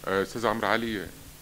آه، استاذ عمرو علي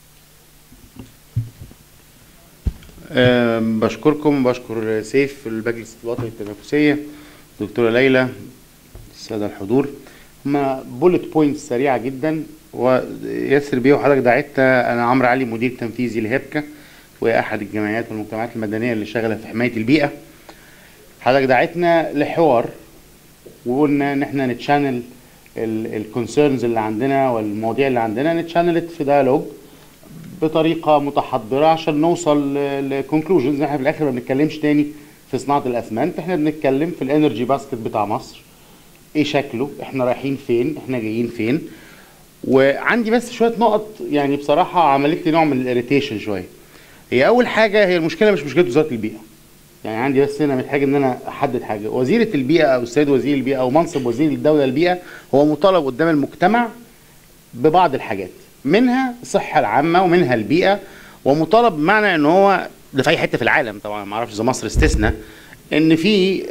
أم، بشكركم بشكر سيف المجلس الوطني التنافسية دكتورة ليلى السادة الحضور هما بولت بوينتس سريعة جدا وياسر بيه وحضرتك دعيتنا أنا عمرو علي مدير تنفيذي لهبكة وهي أحد الجمعيات والمجتمعات المدنية اللي شغالة في حماية البيئة حضرتك دعيتنا لحوار وقلنا إن إحنا نتشانل الكونسيرنز اللي عندنا والمواضيع اللي عندنا نتشانلت في ديالوج بطريقه متحضره عشان نوصل لكونكلوجنز احنا في الاخر ما بنتكلمش تاني في صناعه الاسمنت احنا بنتكلم في الانرجي باسكت بتاع مصر ايه شكله احنا رايحين فين احنا جايين فين وعندي بس شويه نقط يعني بصراحه عملت لي نوع من الاريتيشن شويه هي اول حاجه هي المشكله مش مشكله وزاره البيئه يعني عندي بس هنا محتاج ان انا احدد حاجه وزيره البيئه او السيد وزير البيئه او منصب وزير الدوله للبيئه هو مطالب قدام المجتمع ببعض الحاجات منها الصحه العامه ومنها البيئه ومطالب بمعنى ان هو ده في اي حته في العالم طبعا ما اعرفش اذا مصر استثنى ان في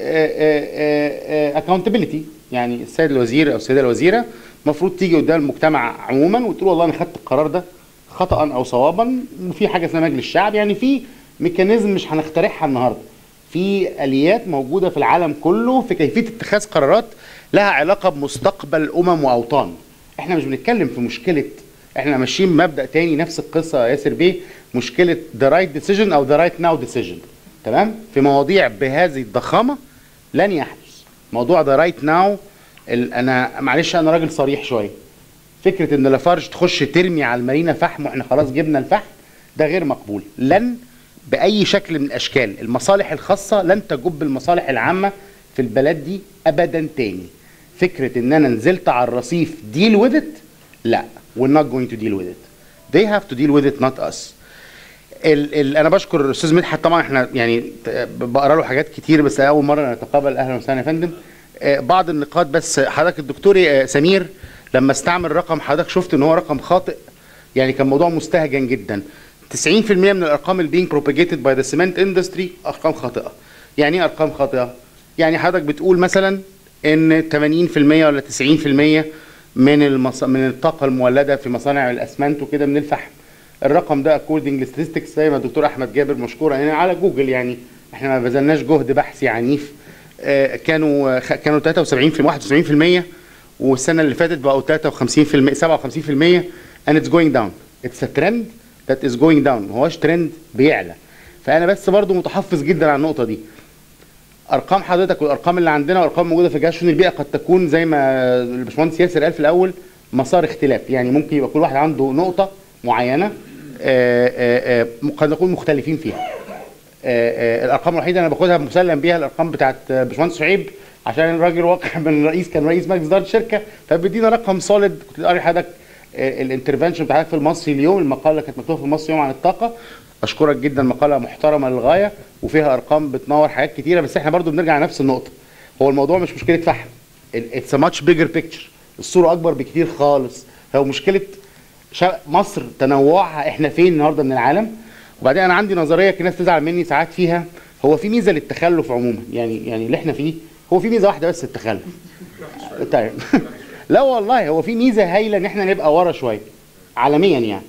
اكونتبيلتي يعني السيد الوزير او السيده الوزيره المفروض تيجي قدام المجتمع عموما وتقول والله انا خدت القرار ده خطا او صوابا وفي حاجه اسمها مجلس الشعب يعني في ميكانيزم مش هنخترعها النهارده في اليات موجوده في العالم كله في كيفيه اتخاذ قرارات لها علاقه بمستقبل امم واوطان احنا مش بنتكلم في مشكله احنا ماشيين بمبدا تاني نفس القصه يا ياسر بيه مشكله ذا رايت ديسيجن او ذا رايت ناو ديسيجن تمام في مواضيع بهذه الضخامه لن يحدث موضوع ذا رايت ناو انا معلش انا راجل صريح شويه فكره ان لافارج تخش ترمي على المارينا فحم واحنا خلاص جبنا الفحم ده غير مقبول لن باي شكل من الاشكال المصالح الخاصه لن تجب المصالح العامه في البلد دي ابدا تاني فكره ان انا نزلت على الرصيف ديل وذ ات لا we're not going to deal with it they have to deal with it not us ال ال انا بشكر الاستاذ مدحت طبعا احنا يعني بقرا له حاجات كتير بس اول مره نتقابل اهلا وسهلا يا فندم آه، بعض النقاط بس حضرتك الدكتور آه، سمير لما استعمل رقم حضرتك شفت ان هو رقم خاطئ يعني كان موضوع مستهجن جدا 90% من الارقام اللي being propagated by the cement industry ارقام خاطئه يعني ايه ارقام خاطئه يعني حضرتك بتقول مثلا ان 80% ولا 90% من المص... من الطاقه المولده في مصانع الاسمنت وكده من الفحم الرقم ده اكوردنج لستاتستكس زي ما الدكتور احمد جابر مشكورا هنا على جوجل يعني احنا ما بذلناش جهد بحثي عنيف آه، كانوا خ- كانوا 73 في 91% والسنه اللي فاتت بقوا 53 57% and it's going down it's a trend that is going down ما هوش ترند بيعلى فانا بس برضو متحفظ جدا على النقطه دي ارقام حضرتك والارقام اللي عندنا والارقام الموجوده في جهاز شؤون البيئه قد تكون زي ما الباشمهندس ياسر قال في الاول مسار اختلاف يعني ممكن يبقى كل واحد عنده نقطه معينه آه، آه، آه، قد نكون مختلفين فيها آه، آه، الارقام الوحيده انا باخدها مسلم بيها الارقام بتاعت آه، باشمهندس شعيب عشان الراجل واقع من الرئيس كان رئيس مجلس اداره الشركه فبيدينا رقم سوليد كنت قاري حضرتك الانترفنشن بتاعتك في المصري اليوم المقاله اللي كانت مكتوبه في المصري اليوم عن الطاقه اشكرك جدا مقاله محترمه للغايه وفيها ارقام بتنور حاجات كتيره بس احنا برضو بنرجع لنفس النقطه هو الموضوع مش مشكله فحم اتس ماتش بيجر بيكتشر الصوره اكبر بكتير خالص هو مشكله شا- مصر تنوعها احنا فين النهارده من العالم وبعدين انا عندي نظريه كده الناس تزعل مني ساعات فيها هو في ميزه للتخلف عموما يعني يعني اللي احنا فيه هو في ميزه واحده بس التخلف طيب لا والله هو في ميزه هايله ان احنا نبقى ورا شويه عالميا يعني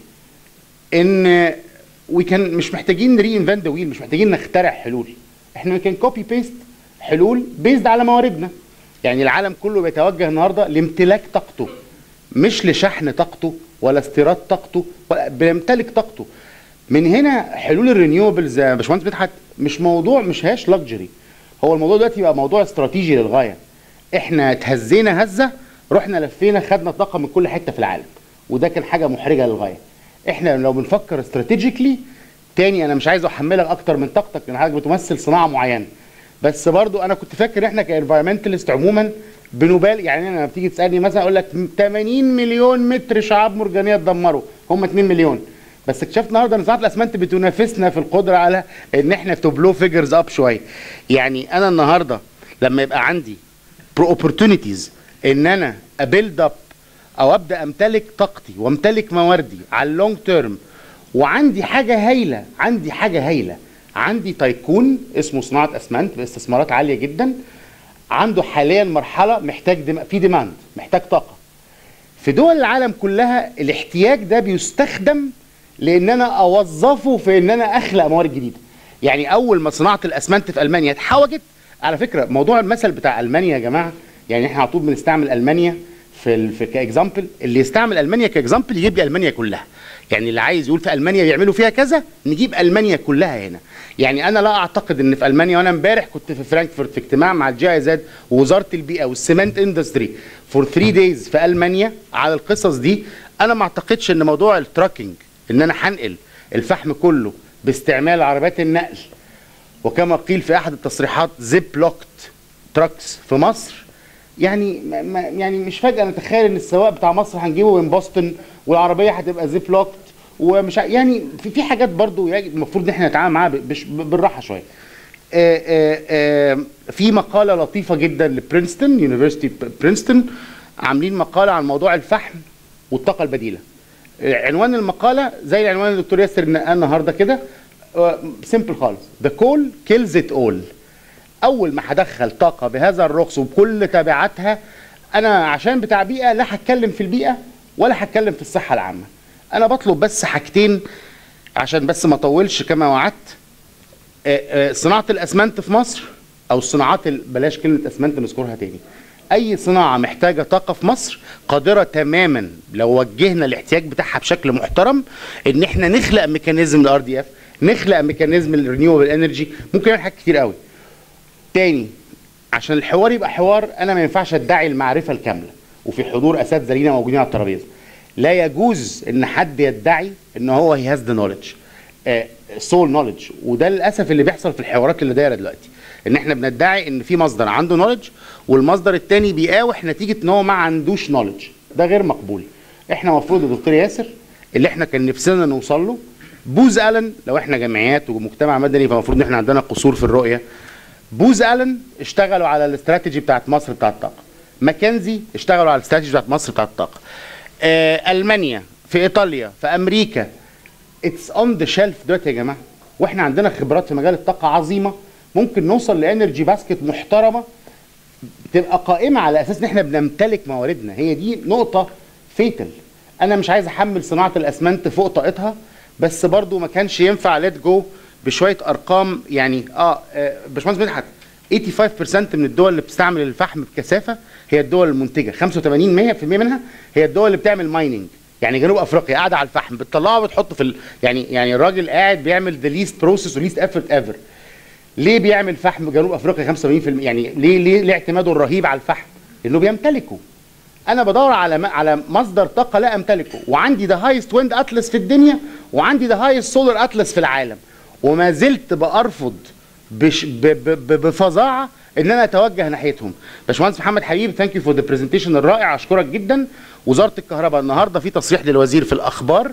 ان وي كان مش محتاجين ري انفنت ذا ويل مش محتاجين نخترع حلول احنا كان كوبي بيست حلول بيزد على مواردنا يعني العالم كله بيتوجه النهارده لامتلاك طاقته مش لشحن طاقته ولا استيراد طاقته ولا بيمتلك طاقته من هنا حلول الرينيوبلز يا باشمهندس مدحت مش موضوع مش هاش لكجري هو الموضوع دلوقتي بقى موضوع استراتيجي للغايه احنا اتهزينا هزه رحنا لفينا خدنا طاقه من كل حته في العالم وده كان حاجه محرجه للغايه احنا لو بنفكر استراتيجيكلي تاني انا مش عايز احملك اكتر من طاقتك لان حضرتك بتمثل صناعه معينه بس برضو انا كنت فاكر احنا كانفايرمنتالست عموما بنبال يعني انا لما بتيجي تسالني مثلا اقول لك 80 مليون متر شعاب مرجانيه اتدمروا هم 2 مليون بس اكتشفت النهارده ان صناعه الاسمنت بتنافسنا في القدره على ان احنا تبلو فيجرز اب شويه يعني انا النهارده لما يبقى عندي opportunities ان انا ابيلد اب او ابدا امتلك طاقتي وامتلك مواردي على اللونج تيرم وعندي حاجه هايله عندي حاجه هايله عندي تايكون اسمه صناعه اسمنت باستثمارات عاليه جدا عنده حاليا مرحله محتاج دم... في ديماند محتاج طاقه في دول العالم كلها الاحتياج ده بيستخدم لان انا اوظفه في ان انا اخلق موارد جديده يعني اول ما صناعه الاسمنت في المانيا اتحوجت على فكره موضوع المثل بتاع المانيا يا جماعه يعني احنا على طول بنستعمل المانيا في ال... في كاكزامبل اللي يستعمل المانيا كاكزامبل يجيب لي المانيا كلها يعني اللي عايز يقول في المانيا بيعملوا فيها كذا نجيب المانيا كلها هنا يعني انا لا اعتقد ان في المانيا وانا امبارح كنت في فرانكفورت في اجتماع مع الجي اي زد ووزاره البيئه والسمنت اندستري فور 3 دايز في المانيا على القصص دي انا ما اعتقدش ان موضوع التراكنج ان انا هنقل الفحم كله باستعمال عربيات النقل وكما قيل في احد التصريحات زيب لوكت تراكس في مصر يعني ما ما يعني مش فجاه نتخيل ان السواق بتاع مصر هنجيبه من بoston والعربيه هتبقى زيب لوكت ومش ع- يعني في في حاجات برضو يجب- المفروض ان احنا نتعامل معاها ب- بش- بالراحه شويه. آه، آه، آه، في مقاله لطيفه جدا لبرينستون يونيفرستي برينستون عاملين مقاله عن موضوع الفحم والطاقه البديله. آه، عنوان المقاله زي العنوان اللي الدكتور ياسر نقاه النهارده كده سيمبل خالص ذا كول كيلز ات اول اول ما هدخل طاقه بهذا الرخص وبكل تبعاتها انا عشان بتاع بيئه لا هتكلم في البيئه ولا هتكلم في الصحه العامه انا بطلب بس حاجتين عشان بس ما اطولش كما وعدت آه، آه، صناعه الاسمنت في مصر او الصناعات ال- بلاش كلمه اسمنت نذكرها تاني اي صناعه محتاجه طاقه في مصر قادره تماما لو وجهنا الاحتياج بتاعها بشكل محترم ان احنا نخلق ميكانيزم الار دي اف نخلق ميكانيزم الرينيوبل انرجي ممكن نعمل حاجات كتير قوي تاني عشان الحوار يبقى حوار انا ما ينفعش ادعي المعرفه الكامله وفي حضور اساتذه لينا موجودين على الترابيزه لا يجوز ان حد يدعي ان هو هي هاز ذا نولج سول نولج وده للاسف اللي بيحصل في الحوارات اللي دايره دلوقتي ان احنا بندعي ان في مصدر عنده نولج والمصدر التاني بيقاوح نتيجه ان هو ما عندوش نولج ده غير مقبول احنا المفروض يا دكتور ياسر اللي احنا كان نفسنا نوصل له بوز الن لو احنا جمعيات ومجتمع مدني فالمفروض ان احنا عندنا قصور في الرؤيه بوز الن اشتغلوا على الاستراتيجي بتاعت مصر بتاعت الطاقه ماكنزي اشتغلوا على الاستراتيجي بتاعت مصر بتاعت الطاقه آه المانيا في ايطاليا في امريكا اتس اون ذا شيلف دلوقتي يا جماعه واحنا عندنا خبرات في مجال الطاقه عظيمه ممكن نوصل لانرجي باسكت محترمه تبقى قائمه على اساس ان احنا بنمتلك مواردنا هي دي نقطه فيتل انا مش عايز احمل صناعه الاسمنت فوق طاقتها بس برضو ما كانش ينفع ليت جو بشويه ارقام يعني اه, آه باشمهندس مدحت 85% من الدول اللي بتستعمل الفحم بكثافه هي الدول المنتجه 85 100% منها هي الدول اللي بتعمل مايننج يعني جنوب افريقيا قاعده على الفحم بتطلعه وبتحطه في ال... يعني يعني الراجل قاعد بيعمل ذا ليست بروسيس وليست ايفورت ايفر ليه بيعمل فحم جنوب افريقيا 85% يعني ليه ليه ليه اعتماده الرهيب على الفحم؟ لانه بيمتلكه انا بدور على م- على مصدر طاقه لا امتلكه وعندي ذا هايست ويند اتلس في الدنيا وعندي ذا هايست سولار اتلس في العالم وما زلت بارفض بش ب ب ب بفظاعه ان انا اتوجه ناحيتهم باشمهندس محمد حبيب ثانك يو فور ذا برزنتيشن الرائع اشكرك جدا وزاره الكهرباء النهارده في تصريح للوزير في الاخبار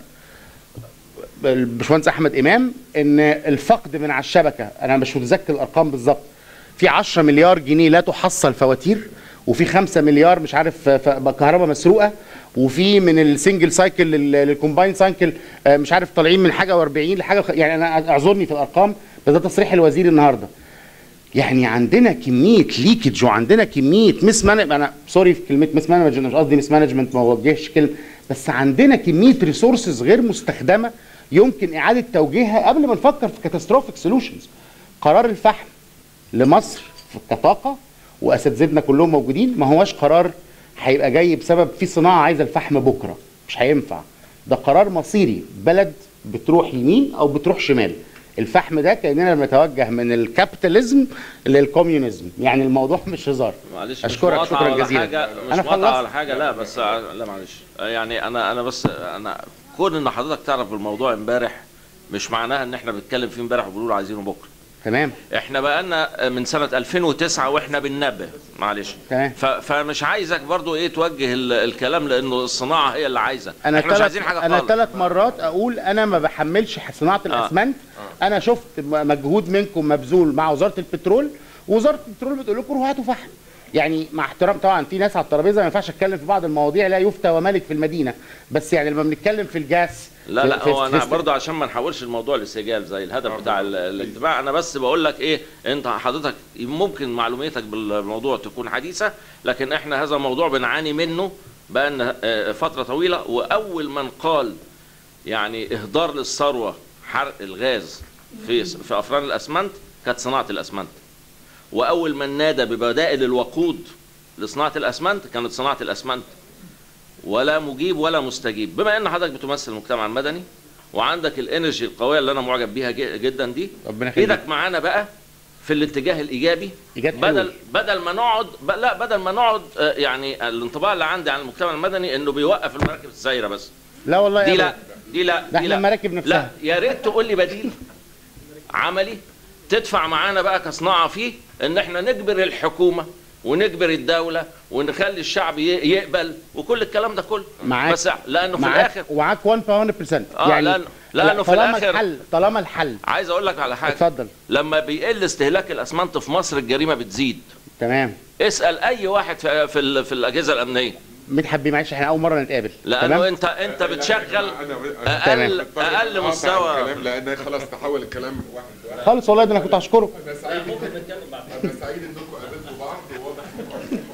الباشمهندس احمد امام ان الفقد من على الشبكه انا مش متذكر الارقام بالظبط في 10 مليار جنيه لا تحصل فواتير وفي 5 مليار مش عارف ف- ف- كهرباء مسروقه وفي من السنجل سايكل للكومباين سايكل آه، مش عارف طالعين من حاجه و40 لحاجه خ- يعني انا اعذرني في الارقام بس ده تصريح الوزير النهارده يعني عندنا كميه ليكج وعندنا كميه مس مانجمنت انا سوري في كلمه مس مانجمنت مش قصدي مس مانجمنت ما وجهش كلمه بس عندنا كميه ريسورسز غير مستخدمه يمكن اعاده توجيهها قبل ما نفكر في كاتاستروفيك سولوشنز قرار الفحم لمصر في كطاقه واساتذتنا كلهم موجودين ما هوش قرار هيبقى جاي بسبب في صناعه عايزه الفحم بكره مش هينفع ده قرار مصيري بلد بتروح يمين او بتروح شمال الفحم ده كاننا بنتوجه من الكابيتاليزم للكوميونيزم يعني الموضوع مش هزار معلش مش اشكرك مقاطعة شكرا ولا جزيلا حاجة مش انا مقاطعة خلصت ولا حاجة لا بس لا معلش يعني انا انا بس انا كون ان حضرتك تعرف الموضوع امبارح مش معناها ان احنا بنتكلم فيه امبارح وبنقول عايزينه بكره تمام احنا بقالنا من سنة 2009 واحنا بننبه معلش تمام. ف- فمش عايزك برضو ايه توجه ال- الكلام لانه الصناعة هي اللي عايزة انا احنا مش ثلاث عايزين حاجة انا خالص ثلاث مرات اقول انا ما بحملش صناعه الاسمنت انا شفت م- مجهود منكم مبذول مع وزاره البترول ووزاره البترول بتقول لكم روحوا هاتوا فحم يعني مع احترام طبعا في ناس على الترابيزه ما ينفعش اتكلم في بعض المواضيع لا يفتى وملك في المدينه بس يعني لما بنتكلم في الجاس لا في- لا في- هو في- انا برضه عشان ما نحولش الموضوع لسجال زي الهدف بتاع ال- الاجتماع انا بس بقول لك ايه انت حضرتك ممكن معلوماتك بالموضوع تكون حديثه لكن احنا هذا الموضوع بنعاني منه بقى آه، فتره طويله واول من قال يعني اهدار للثروه حرق الغاز في في افران الاسمنت كانت صناعه الاسمنت واول من نادى ببدائل الوقود لصناعه الاسمنت كانت صناعه الاسمنت ولا مجيب ولا مستجيب بما ان حضرتك بتمثل المجتمع المدني وعندك الانرجي القويه اللي انا معجب بيها ج- جدا دي ربنا يخليك ايدك معانا بقى في الاتجاه الايجابي إيجاد بدل حلول. بدل ما نقعد ب- لا بدل ما نقعد آه، يعني الانطباع اللي عندي عن المجتمع المدني انه بيوقف المراكب السايره بس لا والله دي يا لا دي لا ده دي احنا لا المراكب لا نفسها يا ريت تقول لي بديل عملي تدفع معانا بقى كصناعه فيه ان احنا نجبر الحكومه ونجبر الدوله ونخلي الشعب ي- يقبل وكل الكلام ده كله معاك بس لانه في معاك الاخر ومعاك 100% آه، يعني لأن- لأنه في طالما الآخر- الحل طالما الحل عايز اقول لك على حاجه اتفضل لما بيقل استهلاك الاسمنت في مصر الجريمه بتزيد تمام اسال اي واحد في في, ال- في الاجهزه الامنيه مدحت بيه معلش احنا اول مره نتقابل لانه تمام انت انت بتشغل انا اقل بضطر اقل أقاطع مستوى الكلام لان خلاص تحول الكلام واحد واحد خالص والله ده انا كنت هشكرك انا سعيد انا سعيد انكم قابلتوا بعض وواضح انكم